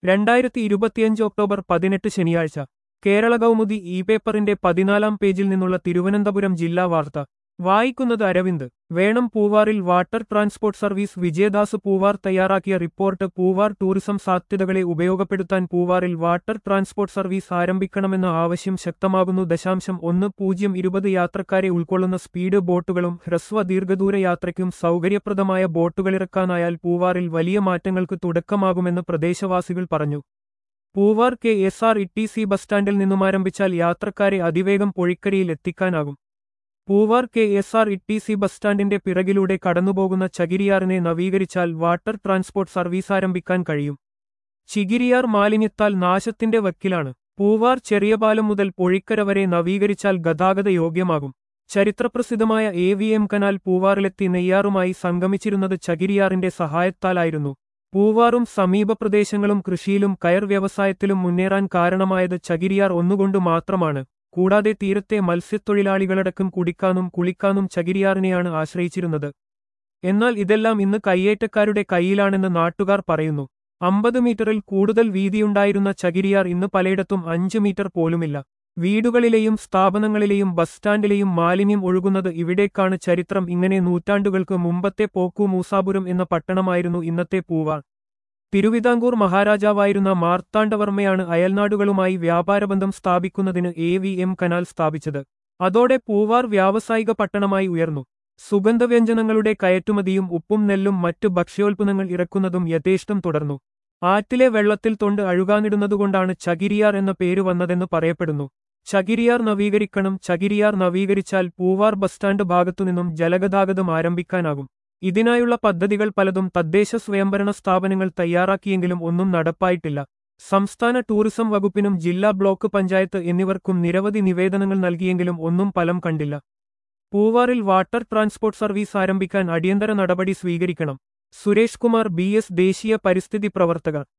രണ്ടായിരത്തി ഇരുപത്തിയഞ്ച് ഒക്ടോബർ പതിനെട്ട് ശനിയാഴ്ച കേരള കൗമുദി ഇ പേപ്പറിന്റെ പതിനാലാം പേജിൽ നിന്നുള്ള തിരുവനന്തപുരം ജില്ലാ വാർത്ത വായിക്കുന്നത് അരവിന്ദ് വേണം പൂവാറിൽ water transport service Vijayadas Poovar തയ്യാറാക്കിയ റിപ്പോർട്ട് പൂവാർ ടൂറിസം സാധ്യതകളെ ഉപയോഗപ്പെടുത്താൻ പൂവാറിൽ വാട്ടർ ട്രാൻസ്പോർട്ട് സർവീസ് ആരംഭിക്കണമെന്ന ആവശ്യം ശക്തമാകുന്നു ദശാംശം ഒന്ന് പൂജ്യം ഇരുപത് യാത്രക്കാരെ ഉൾക്കൊള്ളുന്ന സ്പീഡ് ബോട്ടുകളും ഹ്രസ്വ ദീർഘദൂര യാത്രയ്ക്കും സൗകര്യപ്രദമായ ബോട്ടുകളിറക്കാനായാൽ പൂവാറിൽ വലിയ മാറ്റങ്ങൾക്ക് തുടക്കമാകുമെന്ന് പ്രദേശവാസികൾ പറഞ്ഞു Poovar K S R T C bus ബസ് സ്റ്റാൻഡിൽ നിന്നുമാരംഭിച്ചാൽ യാത്രക്കാരെ അതിവേഗം പൊഴിക്കരയിൽ എത്തിക്കാനാകും Poovar K S R T C bus ബസ് സ്റ്റാൻഡിന്റെ പിറകിലൂടെ കടന്നുപോകുന്ന ചകിരിയാറിനെ നവീകരിച്ചാൽ വാട്ടർ ട്രാൻസ്പോർട്ട് സർവീസ് ആരംഭിക്കാൻ കഴിയും ചിഗിരിയാർ മാലിന്യത്താൽ നാശത്തിന്റെ വക്കിലാണ് പൂവാർ ചെറിയ പാലം മുതൽ പൊഴിക്കര വരെ നവീകരിച്ചാൽ ഗതാഗത യോഗ്യമാകും ചരിത്രപ്രസിദ്ധമായ എ വി എം കനാൽ പൂവാറിലെത്തി നെയ്യാറുമായി സംഗമിച്ചിരുന്നത് ചകിരിയാറിന്റെ സഹായത്താലായിരുന്നു പൂവാറും സമീപ പ്രദേശങ്ങളും കൃഷിയിലും കയർ വ്യവസായത്തിലും മുന്നേറാൻ കാരണമായത് ചകിരിയാർ ഒന്നുകൊണ്ട് മാത്രമാണ് കൂടാതെ തീരത്തെ മത്സ്യത്തൊഴിലാളികളടക്കം കുടിക്കാനും കുളിക്കാനും ചകിരിയാറിനെയാണ് ആശ്രയിച്ചിരുന്നത് എന്നാൽ ഇതെല്ലാം ഇന്ന് കയ്യേറ്റക്കാരുടെ കയ്യിലാണെന്ന് നാട്ടുകാർ പറയുന്നു അമ്പത് മീറ്ററിൽ കൂടുതൽ വീതിയുണ്ടായിരുന്ന ചകിരിയാർ ഇന്ന് പലയിടത്തും അഞ്ച് മീറ്റർ പോലുമില്ല വീടുകളിലെയും സ്ഥാപനങ്ങളിലെയും ബസ് സ്റ്റാൻഡിലെയും മാലിന്യം ഒഴുകുന്നത് ഇവിടേക്കാണ് ചരിത്രം ഇങ്ങനെ നൂറ്റാണ്ടുകൾക്ക് മുമ്പത്തെ പോക്കു മൂസാപുരം എന്ന പട്ടണമായിരുന്നു ഇന്നത്തെ പൂവാർ തിരുവിതാംകൂർ മഹാരാജാവായിരുന്ന മാർത്താണ്ഡവർമ്മയാണ് അയൽനാടുകളുമായി വ്യാപാരബന്ധം സ്ഥാപിക്കുന്നതിന് എ വി എം കനാൽ സ്ഥാപിച്ചത് അതോടെ പൂവാർ വ്യാവസായിക പട്ടണമായി ഉയർന്നു സുഗന്ധവ്യഞ്ജനങ്ങളുടെ കയറ്റുമതിയും ഉപ്പും നെല്ലും മറ്റു ഭക്ഷ്യോൽപ്പന്നങ്ങൾ ഇറക്കുന്നതും യഥേഷ്ടം തുടർന്നു ആറ്റിലെ വെള്ളത്തിൽ തൊണ്ട് അഴുകാനിടുന്നതുകൊണ്ടാണ് ചകിരിയാർ എന്ന പേര് വന്നതെന്ന് പറയപ്പെടുന്നു ചകിരിയാർ നവീകരിക്കണം ചകിരിയാർ നവീകരിച്ചാൽ പൂവാർ ബസ് സ്റ്റാൻഡ് ഭാഗത്തുനിന്നും ജലഗതാഗതം ആരംഭിക്കാനാകും ഇതിനായുള്ള പദ്ധതികൾ പലതും തദ്ദേശ സ്വയംഭരണ സ്ഥാപനങ്ങൾ തയ്യാറാക്കിയെങ്കിലും ഒന്നും നടപ്പായിട്ടില്ല സംസ്ഥാന ടൂറിസം വകുപ്പിനും ജില്ലാ ബ്ലോക്ക് പഞ്ചായത്ത് എന്നിവർക്കും നിരവധി നിവേദനങ്ങൾ നൽകിയെങ്കിലും ഒന്നും ഫലം കണ്ടില്ല പൂവാറിൽ വാട്ടർ ട്രാൻസ്പോർട്ട് സർവീസ് ആരംഭിക്കാൻ അടിയന്തര നടപടി സ്വീകരിക്കണം സുരേഷ് കുമാർ ബി എസ് ദേശീയ പരിസ്ഥിതി പ്രവർത്തകർ